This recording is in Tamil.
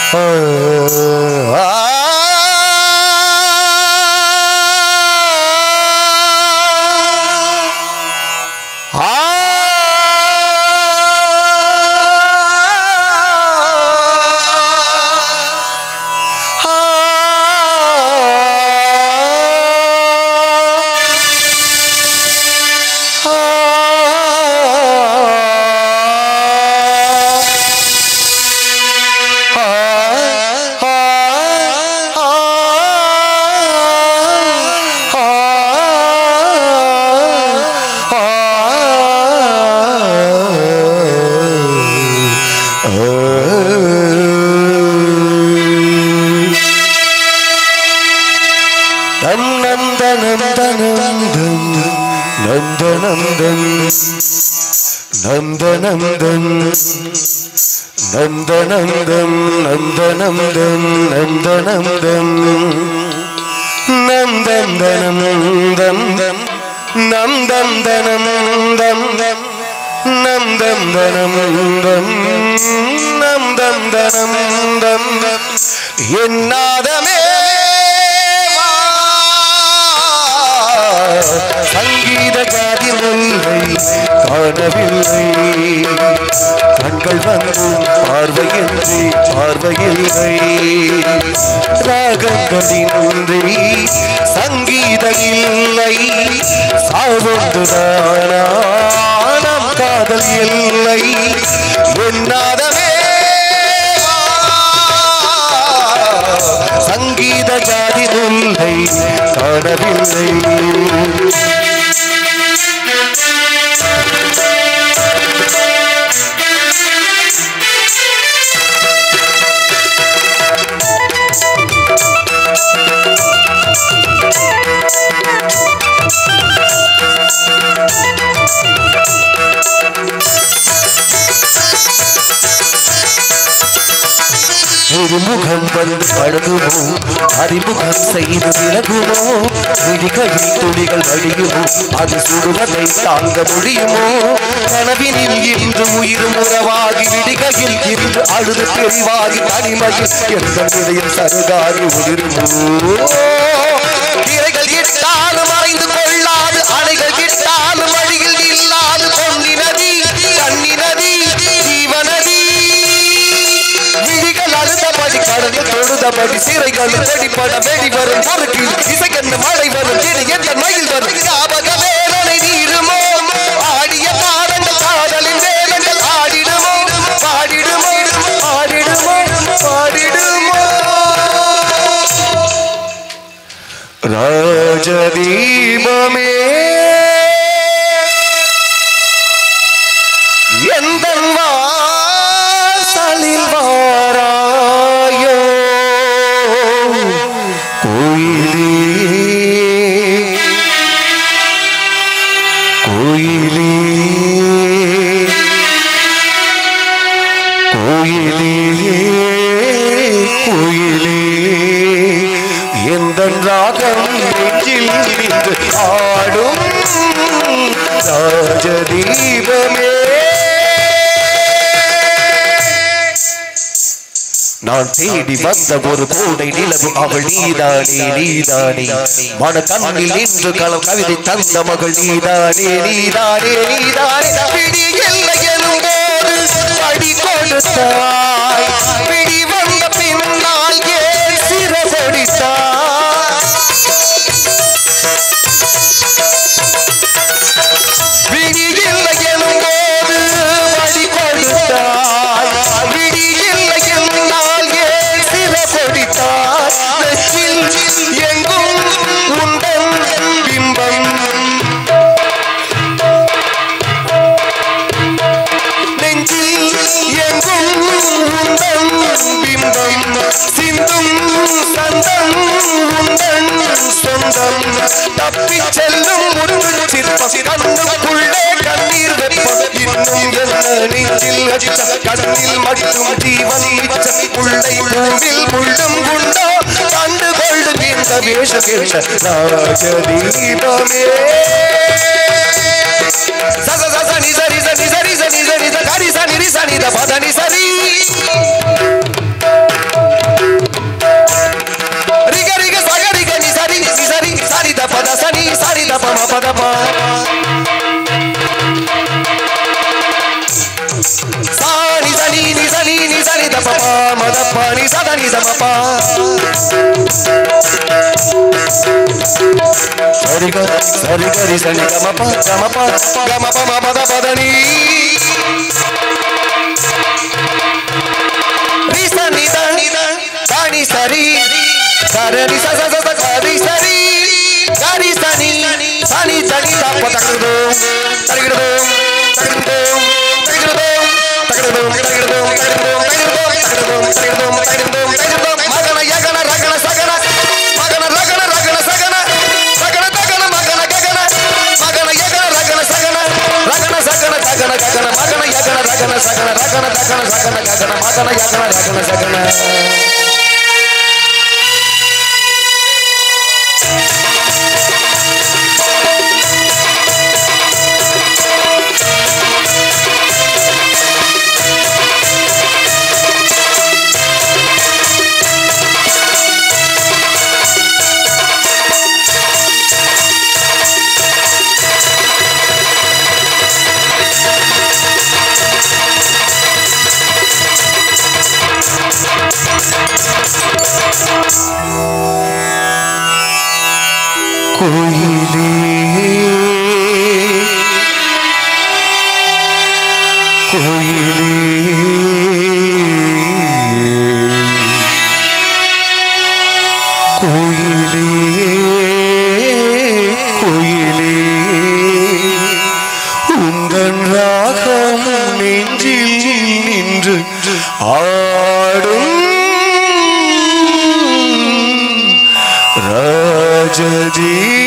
நந்தனந்தன் நந்தனந்தன் நந்தனந்தன் நந்தனந்தன் நந்தனந்தன் நந்தந்தனந்தம் நந்தந்தனந்தம் நந்தந்தனந்தம் நந்தந்தனந்தம் என்னாதமே சங்கீத ஜாதி முல்லை காணவில்லை கண்கள் வந்தும் பார்வையின்றி பார்வையில்லை ராகங்களின்றி சங்கீத இல்லை சாவொன்றுதானா நம் காதல் இல்லை என்னாதமே சங்கீத ஜாதி முல்லை காணவில்லை இருமுகம் வந்து பழகுமோ அறிமுகம் செய்து விலகுமோ விழிகளில் துளிகள் வழியுமோ அது சுடுவதை தாங்க முடியுமோ கனவினில் இன்று உயிரும் உறவாகி விடிகையில் இன்று அழுது தெரிவாகி தனிமையில் எந்த நிலையில் சருகாகி உதிருமோ திரைகள் இட்டாலும் மறைந்து கொள்ளாது அணைகள் இட்டாலும் வழியில் இல்லாது பொன்னி நதி கண்ணி நதி ஜீவநதி விழிகள் அழுதபடி கடலில் தொழுதபடி சிறைகள் வெடிப்பட வெடி வரும் பொறுக்கு இசைக்கண்ணு மழை வரும் இனி எந்த மயில் வரும் ஞாபக வேதனை நீருமோ ஆடிய பாடங்கள் காதலின் வேதங்கள் ஆடிடுமோ பாடிடுமோ பாடிடுமோ பாடிடுமோ ராஜதீபமே எந்த வாசலில் வாராயோ கோயிலே கோயிலே கோயிலே கோயிலே எந்த ராகம் நெஞ்சில் நின்று ஆடும் ராஜதீபமே நான் தேடி வந்த ஒரு கோடை நிலவு அவள் நீதானே நீதானே மன கண்ணில் நின்று களம் கவிதை தந்த மகள் நீதானே நீதானே நீதானே பிடி இல்லை எனும் போது படி கொடுத்தாய் பிடி வந்த பின்னால் ஏன் சிறப்படித்தாய் விடி இல்லை எனும் போது வழி கொடுத்தாய் விடி இல்லை என்னால் ஏன் சிறப்படித்தாய் நெற்றில் எங்கும் உந்தன் பிம்பம் நெஞ்சில் எங்கும் உந்தன் பிம்பம் சிந்தும் சந்தம் உந்தன் சொந்தம் தப்பிச் செல்லும் முருகு சிற்பம் கண்ணுக்குள்ளே கண்ணீர் வெப்பம் இன்னும் என்ன நெஞ்சில் அடித்த கண்ணில் மட்டும் ஜீவன் மிச்சம் புள்ளை பூவில் முள்ளும் குண்டோ கண்டு கொள்ளுகின்ற வேஷம் என்ற ராஜதீபமே சச சச நி சரி ச நி சரி ச நி சரி ச கரி ச நி ரி ச நி த பத நி சரி கமபா சரி க சரி கரி சனி கமபா கமபா கமபா மபத பதனி ரிச நித தானி சரி சரி ச ச ச ச சரி சரி கரி சனி சனி சனி தப்ப தகடுதோம் தகடுதோம் தகடுதோம் தகடுதோம் தகடுதோம் தகடுதோம் தகடுதோம் தகடுதோம் தகடுதோம் தகடுதோம் தகடுதோம் மகன யகன ரகன சகன மகன ரகன ரகன சகன சகன தகன மகன ககன மகன யகன ரகன சகன ரகன சகன தகன ககன மகன யகன ரகன சகன ரகன தகன சகன ககன மகன யகன ரகன சகன கோயிலே கோயிலே கோயிலே கோயிலே உந்தன் ராகம் நெஞ்சில் நின்று ஆடும் ராஜதீ